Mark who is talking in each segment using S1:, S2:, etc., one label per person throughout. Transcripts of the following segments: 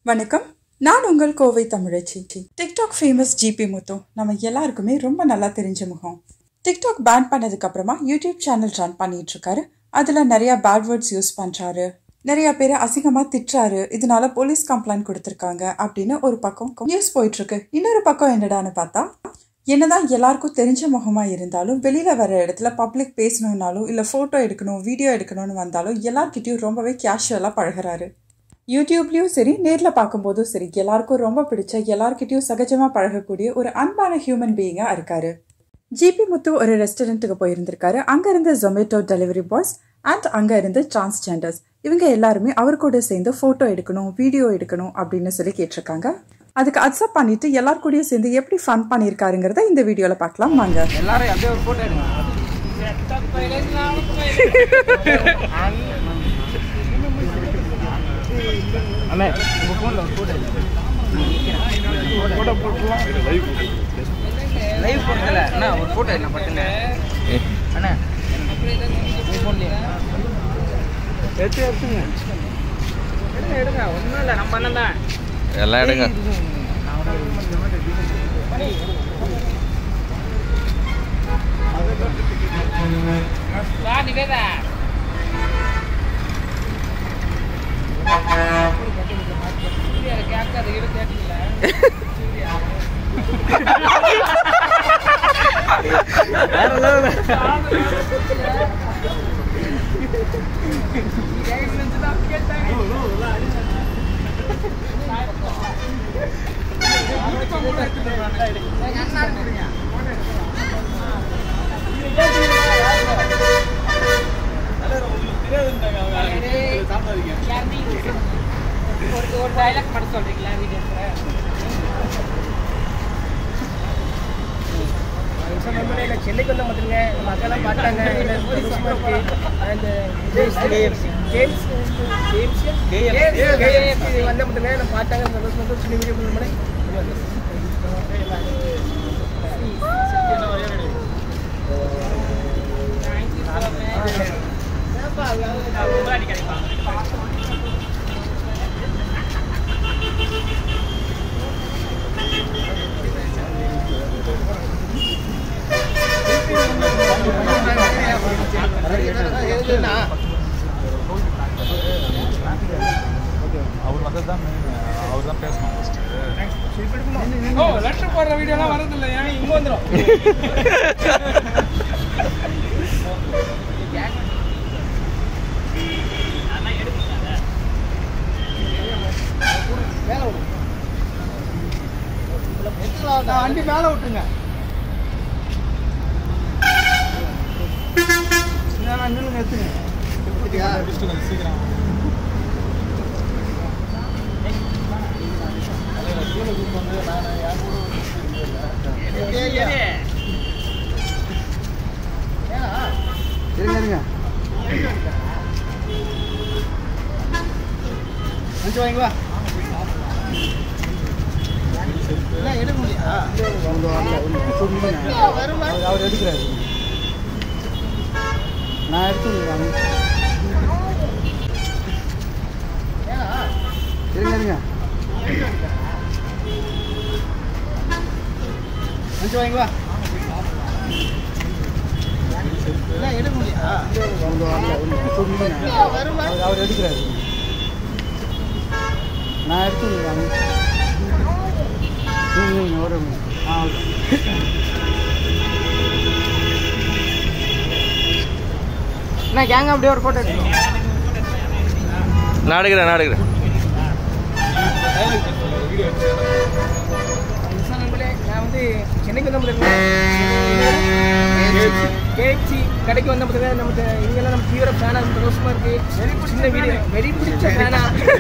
S1: வணக்கம் நான் உங்கள் கோவை தமிழச்சி டிக்டாக் ஃபேமஸ் ஜிபி முத்து நம்ம எல்லாருக்குமே ரொம்ப நல்லா தெரிஞ்ச முகம் டிக்டாக் பேன் பண்ணதுக்கு அப்புறமா யூடியூப் சேனல் ரன் பண்ணிட்டு இருக்காரு அதுல நிறைய பேட் வேர்ட்ஸ் யூஸ் பண்றாரு நிறைய பேர் அசிங்கமா திட்டுறாரு இதனால போலீஸ் கம்ப்ளைண்ட் கொடுத்துருக்காங்க அப்படின்னு ஒரு பக்கம் நியூஸ் போயிட்டு இருக்கு இன்னொரு பக்கம் என்னடான்னு பார்த்தா என்னதான் எல்லாருக்கும் தெரிஞ்ச முகமா இருந்தாலும் வெளியில வர இடத்துல பப்ளிக் பேசணும்னாலும் இல்ல போட்டோ எடுக்கணும் வீடியோ எடுக்கணும்னு வந்தாலும் எல்லார்கிட்டயும் ரொம்பவே கேஷுவலா பழகுறாரு யூடியூப்லேயும் சரி நேரில் பார்க்கும்போதும் சரி எல்லாருக்கும் ரொம்ப பிடிச்ச எல்லார்கிட்டயும் சகஜமாக பழகக்கூடிய ஒரு அன்பான ஹியூமன் பீயிங்காக இருக்காரு ஜிபி முத்து ஒரு ரெஸ்டாரண்ட்டுக்கு போயிருந்திருக்காரு அங்கே இருந்த ஜொமேட்டோ டெலிவரி பாய்ஸ் அண்ட் அங்கே இருந்து டிரான்ஸ்ஜெண்டர்ஸ் இவங்க எல்லாருமே அவர் கூட சேர்ந்து ஃபோட்டோ எடுக்கணும் வீடியோ எடுக்கணும் அப்படின்னு சொல்லி கேட்டிருக்காங்க அதுக்கு அக்செப்ட் பண்ணிட்டு எல்லார் கூடயும் சேர்ந்து எப்படி ஃபன் பண்ணியிருக்காருங்கிறத இந்த வீடியோவில் பார்க்கலாம் வாங்க
S2: எல்லாரும் அப்படியே ஒரு போட்டோ எடுங்க அண்ணே உங்க போன்ல ஒரு போட்டோ போட்டோ போட்டுலாம் லைவ் போட்டல அண்ணா ஒரு போட்டோ எடுங்க பட்டுங்க அண்ணா உங்க போன்லயே எடுத்து எடுத்துங்க எடுங்க எடுங்க ஒன்றும் இல்லை நம்ம அண்ணன் தான்
S3: எல்லாம் எடுங்க
S2: வா நிவேதா கேட்காது இடம் கேட்கல ஒரு ஒரு டைலாக் மட்டும் சொல்றீங்களா வீடியோஸ்ல
S4: சென்னைக்கு வந்த மட்டுங்க நம்ம அக்கெல்லாம் பார்த்தாங்க அந்த கேம்ஸ் கேம்ஸ் வந்த மட்டுங்க நம்ம பார்த்தாங்க சந்தோஷம் வந்து சின்ன வீடியோ பண்ணி
S5: அவர் வந்தது தான் அவர் தான் பேசணும் ஃபஸ்ட்டு
S2: ஓ லெட்டர் போடுற வீடியோலாம் வரது இல்லை ஏன் இங்க வந்துரும்
S4: வண்டி மேலே விட்டுங்க நில்லுங்க எடுத்துங்க
S5: முடிச்சுட்டு கொஞ்சம் சீக்கிரம் கீழே கூப்பிட்டு வந்து நான் என் கூட
S4: இருங்க இருங்க அஞ்சு வாங்கி வா எடுக்க முடியா அவர் எடுக்கிறாரு நான் எடுத்து இருங்க இருங்க அஞ்சு வாங்கி வா எடுக்க முடியா அவர் எடுக்கிறாரு நான் எடுத்து ஒரு ஆ ஓகே நான் கேங்க அப்படியே ஒரு ஃபோட்டோ எடுக்கணும்
S3: நான் எடுக்கிறேன் நான் எடுக்கிறேன்
S4: நண்பர்களே நான் வந்து சென்னைக்கு வந்த முதல்ல கேஎஃப்சி கடைக்கு வந்த முதல்ல நமக்கு இங்கெல்லாம் நம்ம தீவிர ஃபேனா சந்தோஷமா இருக்கு சின்ன வீடியோ வெரி பிடிச்ச ஃபேனா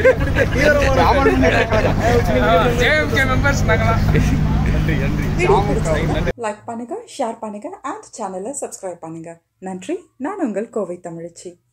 S2: ஜேஎம்கே மெம்பர்ஸ் நாங்களாம்
S1: லைக் பண்ணுங்க ஷேர் பண்ணுங்க அண்ட் சேனலை சப்ஸ்கிரைப் பண்ணுங்க நன்றி நான் உங்கள் கோவை தமிழச்சி